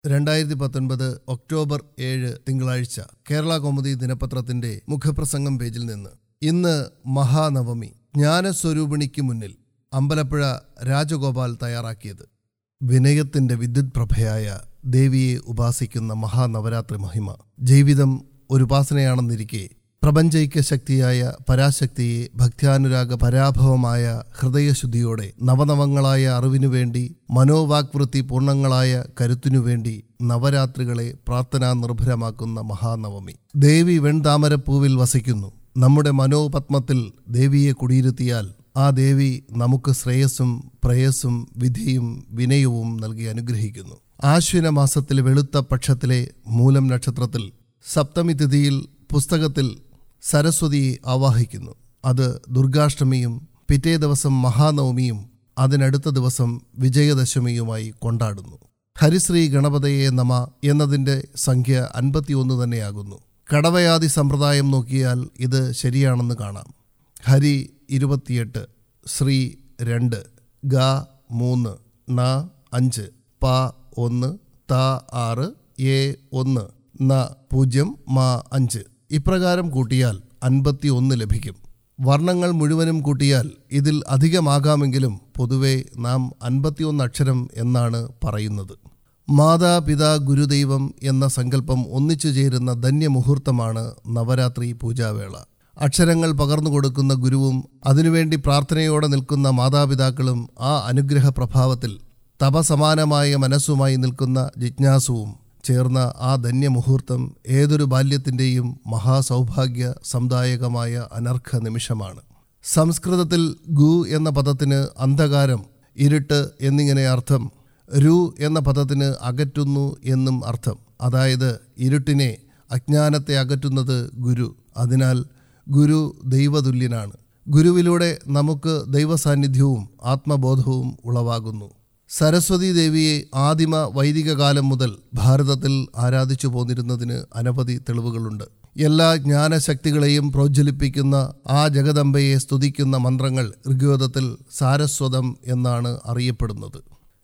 രണ്ടായിരത്തി പത്തൊൻപത് ഒക്ടോബർ ഏഴ് തിങ്കളാഴ്ച കേരള കൗമുദി ദിനപത്രത്തിന്റെ മുഖപ്രസംഗം പേജിൽ നിന്ന് ഇന്ന് മഹാനവമി ജ്ഞാനസ്വരൂപിണിക്ക് മുന്നിൽ അമ്പലപ്പുഴ രാജഗോപാൽ തയ്യാറാക്കിയത് വിനയത്തിന്റെ വിദ്യുത് പ്രഭയായ ദേവിയെ ഉപാസിക്കുന്ന മഹാനവരാത്രി മഹിമ ജീവിതം ഒരു ഉപാസനയാണെന്നിരിക്കെ പ്രപഞ്ചൈക്യ ശക്തിയായ പരാശക്തിയെ ഭക്ത്യാനുരാഗ പരാഭവമായ ഹൃദയശുദ്ധിയോടെ നവനവങ്ങളായ അറിവിനു വേണ്ടി മനോവാക്വൃത്തി പൂർണ്ണങ്ങളായ കരുത്തിനു വേണ്ടി നവരാത്രികളെ പ്രാർത്ഥനാ നിർഭരമാക്കുന്ന മഹാനവമി ദേവി വെൺതാമരപ്പൂവിൽ വസിക്കുന്നു നമ്മുടെ മനോപത്മത്തിൽ ദേവിയെ കുടിയിരുത്തിയാൽ ആ ദേവി നമുക്ക് ശ്രേയസ്സും പ്രയസ്സും വിധിയും വിനയവും നൽകി അനുഗ്രഹിക്കുന്നു ആശ്വിന മാസത്തിലെ വെളുത്ത പക്ഷത്തിലെ മൂലം നക്ഷത്രത്തിൽ സപ്തമി തിഥിയിൽ പുസ്തകത്തിൽ സരസ്വതിയെ ആവാഹിക്കുന്നു അത് ദുർഗാഷ്ടമിയും പിറ്റേ ദിവസം മഹാനവമിയും അതിനടുത്ത ദിവസം വിജയദശമിയുമായി കൊണ്ടാടുന്നു ഹരിശ്രീ ഗണപതയെ നമ എന്നതിൻ്റെ സംഖ്യ അൻപത്തിയൊന്ന് തന്നെയാകുന്നു കടവയാതി സമ്പ്രദായം നോക്കിയാൽ ഇത് ശരിയാണെന്ന് കാണാം ഹരി ഇരുപത്തിയെട്ട് ശ്രീ രണ്ട് ഗ മൂന്ന് ണ അഞ്ച് പ ഒന്ന് ത ആറ് എ ഒന്ന് ന പൂജ്യം മ അഞ്ച് ഇപ്രകാരം കൂട്ടിയാൽ അൻപത്തി ഒന്ന് ലഭിക്കും വർണ്ണങ്ങൾ മുഴുവനും കൂട്ടിയാൽ ഇതിൽ അധികമാകാമെങ്കിലും പൊതുവെ നാം അൻപത്തിയൊന്ന് അക്ഷരം എന്നാണ് പറയുന്നത് മാതാപിതാ ഗുരുദൈവം എന്ന സങ്കല്പം ഒന്നിച്ചു ചേരുന്ന ധന്യമുഹൂർത്തമാണ് നവരാത്രി പൂജാവേള അക്ഷരങ്ങൾ പകർന്നു കൊടുക്കുന്ന ഗുരുവും അതിനുവേണ്ടി പ്രാർത്ഥനയോടെ നിൽക്കുന്ന മാതാപിതാക്കളും ആ അനുഗ്രഹ പ്രഭാവത്തിൽ തപസമാനമായ മനസ്സുമായി നിൽക്കുന്ന ജിജ്ഞാസുവും ചേർന്ന ആ ധന്യമുഹൂർത്തം ഏതൊരു ബാല്യത്തിൻ്റെയും മഹാസൗഭാഗ്യ സമുദായകമായ അനർഘ നിമിഷമാണ് സംസ്കൃതത്തിൽ ഗു എന്ന പദത്തിന് അന്ധകാരം ഇരുട്ട് എന്നിങ്ങനെ അർത്ഥം രു എന്ന പദത്തിന് അകറ്റുന്നു എന്നും അർത്ഥം അതായത് ഇരുട്ടിനെ അജ്ഞാനത്തെ അകറ്റുന്നത് ഗുരു അതിനാൽ ഗുരു ദൈവതുല്യനാണ് ഗുരുവിലൂടെ നമുക്ക് ദൈവസാന്നിധ്യവും ആത്മബോധവും ഉളവാകുന്നു സരസ്വതി ദേവിയെ ആദിമ വൈദിക കാലം മുതൽ ഭാരതത്തിൽ ആരാധിച്ചു പോന്നിരുന്നതിന് അനവധി തെളിവുകളുണ്ട് എല്ലാ ജ്ഞാനശക്തികളെയും പ്രോജ്വലിപ്പിക്കുന്ന ആ ജഗദംബയെ സ്തുതിക്കുന്ന മന്ത്രങ്ങൾ ഋഗ്വേദത്തിൽ സാരസ്വതം എന്നാണ് അറിയപ്പെടുന്നത്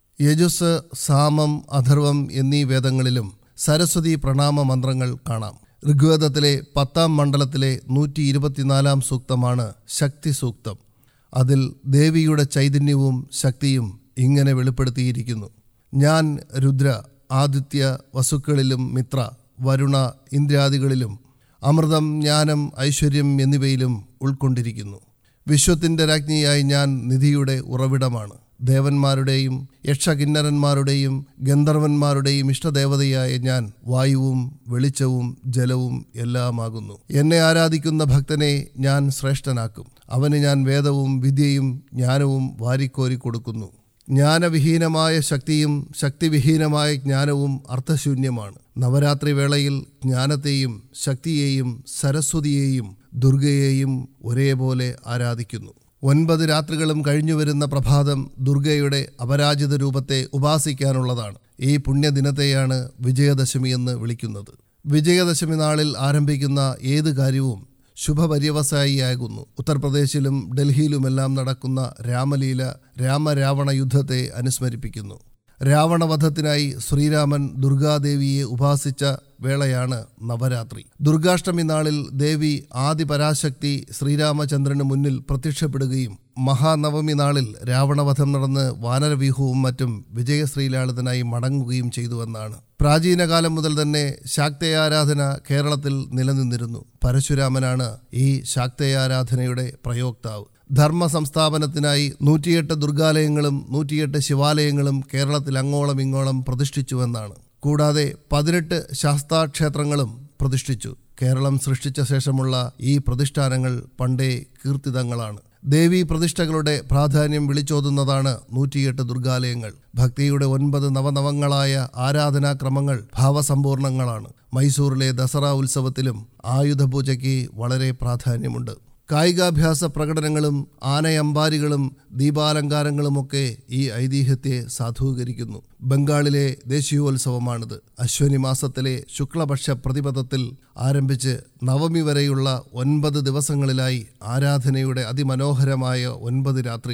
യജുസ് സാമം അഥർവം എന്നീ വേദങ്ങളിലും സരസ്വതി പ്രണാമ മന്ത്രങ്ങൾ കാണാം ഋഗ്വേദത്തിലെ പത്താം മണ്ഡലത്തിലെ നൂറ്റി ഇരുപത്തിനാലാം സൂക്തമാണ് ശക്തി സൂക്തം അതിൽ ദേവിയുടെ ചൈതന്യവും ശക്തിയും ഇങ്ങനെ വെളിപ്പെടുത്തിയിരിക്കുന്നു ഞാൻ രുദ്ര ആദിത്യ വസുക്കളിലും മിത്ര വരുണ ഇന്ദ്രാദികളിലും അമൃതം ജ്ഞാനം ഐശ്വര്യം എന്നിവയിലും ഉൾക്കൊണ്ടിരിക്കുന്നു വിശ്വത്തിൻ്റെ രാജ്ഞിയായി ഞാൻ നിധിയുടെ ഉറവിടമാണ് ദേവന്മാരുടെയും യക്ഷകിന്നരന്മാരുടെയും ഗന്ധർവന്മാരുടെയും ഇഷ്ടദേവതയായ ഞാൻ വായുവും വെളിച്ചവും ജലവും എല്ലാമാകുന്നു എന്നെ ആരാധിക്കുന്ന ഭക്തനെ ഞാൻ ശ്രേഷ്ഠനാക്കും അവന് ഞാൻ വേദവും വിദ്യയും ജ്ഞാനവും വാരിക്കോരി കൊടുക്കുന്നു ജ്ഞാനവിഹീനമായ ശക്തിയും ശക്തിവിഹീനമായ ജ്ഞാനവും അർത്ഥശൂന്യമാണ് നവരാത്രി വേളയിൽ ജ്ഞാനത്തെയും ശക്തിയെയും സരസ്വതിയെയും ദുർഗയെയും ഒരേപോലെ ആരാധിക്കുന്നു ഒൻപത് രാത്രികളും കഴിഞ്ഞു വരുന്ന പ്രഭാതം ദുർഗയുടെ അപരാജിത രൂപത്തെ ഉപാസിക്കാനുള്ളതാണ് ഈ പുണ്യദിനത്തെയാണ് വിജയദശമി എന്ന് വിളിക്കുന്നത് വിജയദശമി നാളിൽ ആരംഭിക്കുന്ന ഏത് കാര്യവും ശുഭപര്യവസായിയാകുന്നു ഉത്തർപ്രദേശിലും ഡൽഹിയിലുമെല്ലാം നടക്കുന്ന രാമലീല രാമരാവണ യുദ്ധത്തെ അനുസ്മരിപ്പിക്കുന്നു രാവണവധത്തിനായി ശ്രീരാമൻ ദുർഗാദേവിയെ ഉപാസിച്ച വേളയാണ് നവരാത്രി ദുർഗാഷ്ടമി നാളിൽ ദേവി ആദിപരാശക്തി ശ്രീരാമചന്ദ്രന് മുന്നിൽ പ്രത്യക്ഷപ്പെടുകയും മഹാനവമി നാളിൽ രാവണവധം നടന്ന് വാനരവ്യൂഹവും മറ്റും വിജയശ്രീലാളിതനായി മടങ്ങുകയും ചെയ്തുവെന്നാണ് പ്രാചീന കാലം മുതൽ തന്നെ ശാക്തയാരാധന കേരളത്തിൽ നിലനിന്നിരുന്നു പരശുരാമനാണ് ഈ ശാക്തയാരാധനയുടെ പ്രയോക്താവ് ധർമ്മ സംസ്ഥാപനത്തിനായി നൂറ്റിയെട്ട് ദുർഗാലയങ്ങളും നൂറ്റിയെട്ട് ശിവാലയങ്ങളും കേരളത്തിൽ അങ്ങോളം ഇങ്ങോളം പ്രതിഷ്ഠിച്ചുവെന്നാണ് കൂടാതെ പതിനെട്ട് ശാസ്താക്ഷേത്രങ്ങളും പ്രതിഷ്ഠിച്ചു കേരളം സൃഷ്ടിച്ച ശേഷമുള്ള ഈ പ്രതിഷ്ഠാനങ്ങൾ പണ്ടേ കീർത്തിതങ്ങളാണ് ദേവീ പ്രതിഷ്ഠകളുടെ പ്രാധാന്യം വിളിച്ചോതുന്നതാണ് നൂറ്റിയെട്ട് ദുർഗാലയങ്ങൾ ഭക്തിയുടെ ഒൻപത് നവനവങ്ങളായ ആരാധനാക്രമങ്ങൾ ഭാവസമ്പൂർണങ്ങളാണ് മൈസൂറിലെ ദസറ ഉത്സവത്തിലും ആയുധപൂജയ്ക്ക് വളരെ പ്രാധാന്യമുണ്ട് കായികാഭ്യാസ പ്രകടനങ്ങളും ആനയമ്പാരികളും ദീപാലങ്കാരങ്ങളുമൊക്കെ ഈ ഐതിഹ്യത്തെ സാധൂകരിക്കുന്നു ബംഗാളിലെ ദേശീയോത്സവമാണിത് അശ്വനി മാസത്തിലെ ശുക്ലപക്ഷ പ്രതിപദത്തിൽ ആരംഭിച്ച് നവമി വരെയുള്ള ഒൻപത് ദിവസങ്ങളിലായി ആരാധനയുടെ അതിമനോഹരമായ ഒൻപത് രാത്രികൾ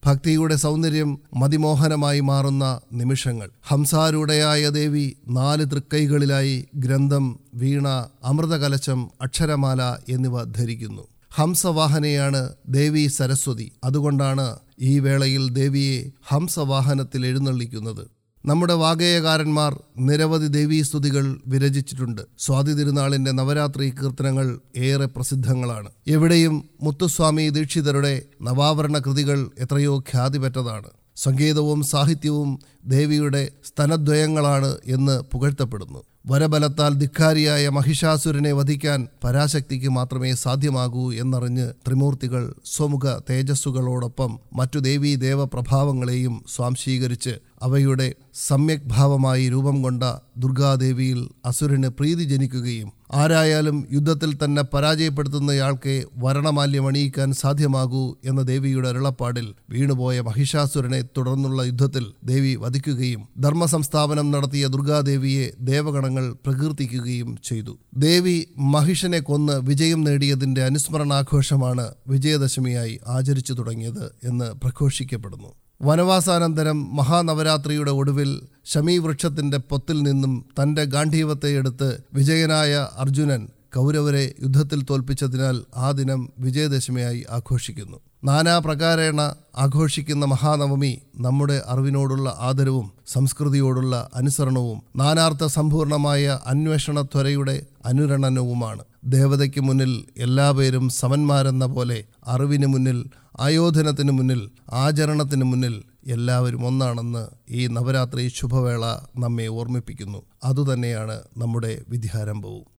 ഭക്തിയുടെ സൗന്ദര്യം മതിമോഹനമായി മാറുന്ന നിമിഷങ്ങൾ ഹംസാരൂഢയായ ദേവി നാല് തൃക്കൈകളിലായി ഗ്രന്ഥം വീണ അമൃതകലശം അക്ഷരമാല എന്നിവ ധരിക്കുന്നു ഹംസവാഹനയാണ് ദേവി സരസ്വതി അതുകൊണ്ടാണ് ഈ വേളയിൽ ദേവിയെ ഹംസവാഹനത്തിൽ എഴുന്നള്ളിക്കുന്നത് നമ്മുടെ വാഗേയകാരന്മാർ നിരവധി ദേവീസ്തുതികൾ വിരചിച്ചിട്ടുണ്ട് സ്വാതി തിരുനാളിന്റെ നവരാത്രി കീർത്തനങ്ങൾ ഏറെ പ്രസിദ്ധങ്ങളാണ് എവിടെയും മുത്തുസ്വാമി ദീക്ഷിതരുടെ നവാവരണ കൃതികൾ എത്രയോ ഖ്യാതിപെറ്റതാണ് സംഗീതവും സാഹിത്യവും ദേവിയുടെ സ്തനദ്വയങ്ങളാണ് എന്ന് പുകഴ്ത്തപ്പെടുന്നു വരബലത്താൽ ധിക്കാരിയായ മഹിഷാസുരനെ വധിക്കാൻ പരാശക്തിക്ക് മാത്രമേ സാധ്യമാകൂ എന്നറിഞ്ഞ് ത്രിമൂർത്തികൾ സ്വമുഖ തേജസ്സുകളോടൊപ്പം മറ്റു ദേവീ ദേവപ്രഭാവങ്ങളെയും സ്വാംശീകരിച്ച് അവയുടെ സമ്യക് ഭാവമായി രൂപം കൊണ്ട ദുർഗാദേവിയിൽ അസുരന് പ്രീതി ജനിക്കുകയും ആരായാലും യുദ്ധത്തിൽ തന്നെ പരാജയപ്പെടുത്തുന്നയാൾക്ക് വരണമാല്യമണിയിക്കാൻ സാധ്യമാകൂ എന്ന ദേവിയുടെ അരുളപ്പാടിൽ വീണുപോയ മഹിഷാസുരനെ തുടർന്നുള്ള യുദ്ധത്തിൽ ദേവി വധിക്കുകയും ധർമ്മസംസ്ഥാപനം നടത്തിയ ദുർഗാദേവിയെ ദേവഗണങ്ങൾ പ്രകീർത്തിക്കുകയും ചെയ്തു ദേവി മഹിഷനെ കൊന്ന് വിജയം നേടിയതിന്റെ അനുസ്മരണാഘോഷമാണ് വിജയദശമിയായി ആചരിച്ചു തുടങ്ങിയത് എന്ന് പ്രഘോഷിക്കപ്പെടുന്നു വനവാസാനന്തരം മഹാനവരാത്രിയുടെ ഒടുവിൽ ശമീവൃക്ഷത്തിന്റെ പൊത്തിൽ നിന്നും തന്റെ ഗാന്ധീവത്തെ എടുത്ത് വിജയനായ അർജുനൻ കൗരവരെ യുദ്ധത്തിൽ തോൽപ്പിച്ചതിനാൽ ആ ദിനം വിജയദശമിയായി ആഘോഷിക്കുന്നു നാനാപ്രകാരേണ ആഘോഷിക്കുന്ന മഹാനവമി നമ്മുടെ അറിവിനോടുള്ള ആദരവും സംസ്കൃതിയോടുള്ള അനുസരണവും നാനാർത്ഥ സമ്പൂർണമായ അന്വേഷണത്വരയുടെ അനുരണനവുമാണ് ദേവതയ്ക്ക് മുന്നിൽ എല്ലാപേരും സമന്മാരെന്ന പോലെ അറിവിന് മുന്നിൽ ആയോധനത്തിന് മുന്നിൽ ആചരണത്തിന് മുന്നിൽ എല്ലാവരും ഒന്നാണെന്ന് ഈ നവരാത്രി ശുഭവേള നമ്മെ ഓർമ്മിപ്പിക്കുന്നു അതുതന്നെയാണ് നമ്മുടെ വിദ്യാരംഭവും